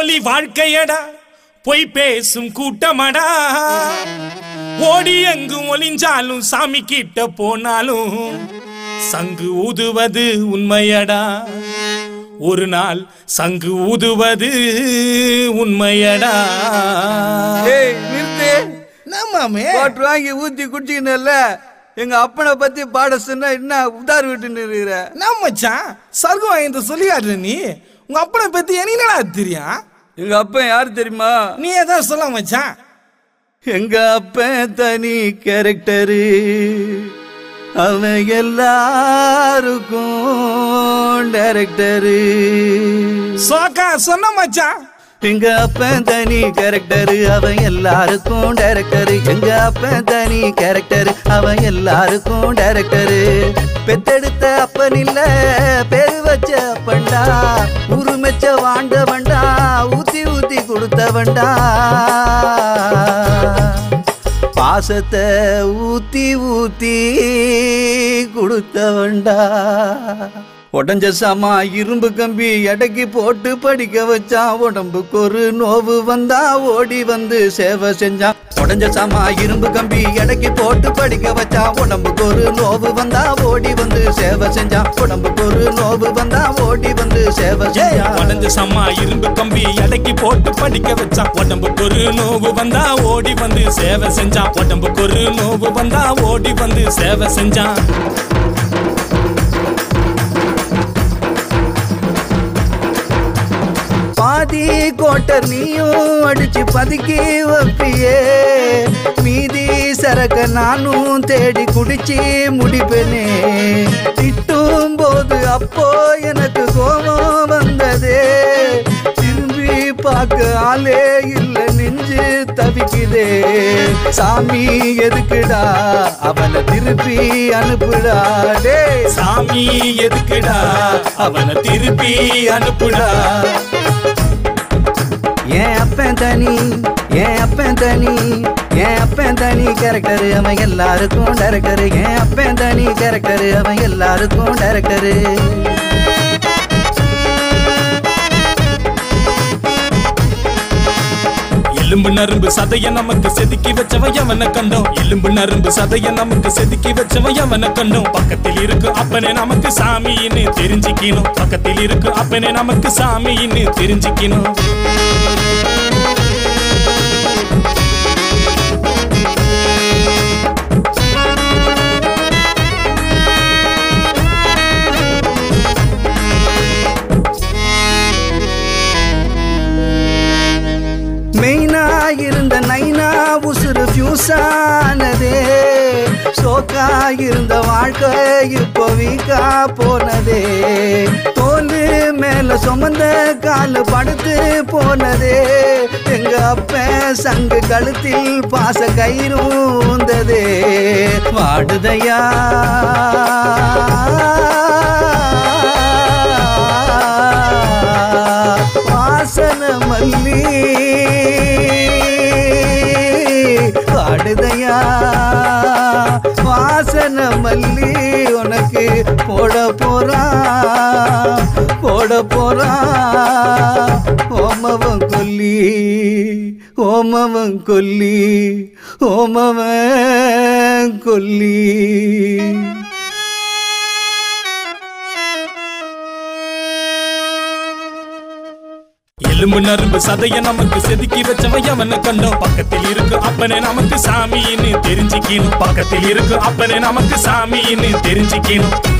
போலி வாழ்க்கையடா பொய் பேசும் கூட்டமடா ஓடி எங்கும் ஒளிஞ்சாலும் சாமி கிட்ட போனாலும் சங்கு ஊதுவது உண்மையடா ஒரு நாள் சங்கு ஊதுவது உண்மையடா ஏய் நிறுத்து நம்மாமே வாட்டர் வாங்கி ஊத்தி குடிச்சிக்கணும்ல எங்க அப்பனை பத்தி பாட சொன்னா என்ன உதார் விட்டுன்னு இருக்கிற நம்ம மச்சான் சர்க்கம் வாங்கி சொல்லியாடுற நீ உங்க அப்பனை பத்தி என்னடா தெரியும் எங்க அப்பன் யார் தெரியுமா நீ ஏதாவது சொல்ல மச்சான் எங்க அப்பன் தனி கேரக்டரு அவன் எல்லாருக்கும் டைரக்டரு சோக்கா சொன்ன மச்சான் எங்க அப்பன் தனி கேரக்டரு அவன் எல்லாருக்கும் டைரக்டரு எங்க அப்பன் தனி கேரக்டரு அவன் எல்லாருக்கும் டைரக்டரு பெத்தெடுத்த அப்பன் இல்ல பேரு வச்ச அப்பன்டா உருமெச்ச வாண்டவன்டா ஊத்தி ஊத்தி கொடுத்தவன்டா பாசத்தை ஊத்தி ஊத்தி கொடுத்தவன்டா உடஞ்ச சாமா இரும்பு கம்பி எடைக்கு போட்டு படிக்க வச்சான் உடம்புக்கு ஒரு நோவு வந்தா ஓடி வந்து சேவை செஞ்சான் உடஞ்ச சாமா இரும்பு கம்பி எடைக்கு போட்டு படிக்க வச்சான் உடம்புக்கு ஒரு நோவு வந்தா ஓடி வந்து சேவை செஞ்சான் உடம்புக்கு ஒரு நோவு வந்தா ஓடி வந்து சேவை செஞ்சான் உடஞ்ச சம்மா இரும்பு கம்பி எடைக்கு போட்டு படிக்க வச்சான் உடம்புக்கு ஒரு நோவு வந்தா ஓடி வந்து சேவை செஞ்சான் உடம்புக்கு ஒரு நோவு வந்தா ஓடி வந்து சேவை செஞ்சான் பாதி கோட்டர் நீயும் அடிச்சு பதுக்கி வைப்பியே மீதி சரக்க நானும் தேடி குடிச்சு முடிப்பேனே திட்டும் போது அப்போ எனக்கு கோபம் வந்ததே திரும்பி பார்க்க ஆளே இல்ல நெஞ்சு தவிக்குதே சாமி எதுக்குடா அவனை திருப்பி அனுப்புடா டேய் சாமி எதுக்குடா அவனை திருப்பி அனுப்புடா ஏன் அப்பன் தனி ஏன் அப்பன் தனி ஏன் அப்பன் தனி கேரக்டர் அவன் எல்லாருக்கும் டைரக்டர் ஏன் அப்பன் தனி கேரக்டர் அவன் எல்லாருக்கும் டைரக்டர் எலும்பு நரும்பு சதைய நமக்கு செதுக்கி வச்சவன் எவனை கண்டோம் எலும்பு நரும்பு சதைய நமக்கு செதுக்கி வச்சவன் எவனை கண்டோம் பக்கத்தில் இருக்கு அப்பனே நமக்கு சாமின்னு தெரிஞ்சுக்கணும் பக்கத்தில் இருக்கு அப்பனே நமக்கு சாமின்னு தெரிஞ்சுக்கணும் மெயினா இருந்த நைனா உசுறு ஃபியூஸ் ஆனதே சோக்கா இருந்த வாழ்க்கை இப்போ வீக்கா போனதே தோல் மேல சுமந்த காலு படுத்து போனதே எங்க அப்ப சங்கு கழுத்தில் பாச கயிறும் ஊந்ததே வாடுதையா வாசன மல்லி பாடுதையா வாசன மல்லி உனக்கு போட போறா போட போறா ஓமவன் கொல்லி ஓமவன் கொல்லி ஓமவன் கொல்லி எலும்பு நரும்பு சதைய நமக்கு செதுக்கி வச்சவன் எவனை கண்டோம் பக்கத்தில் இருக்கு அப்பனே நமக்கு சாமின்னு தெரிஞ்சுக்கணும் பக்கத்தில் இருக்கு அப்பனே நமக்கு சாமின்னு தெரிஞ்சுக்கணும்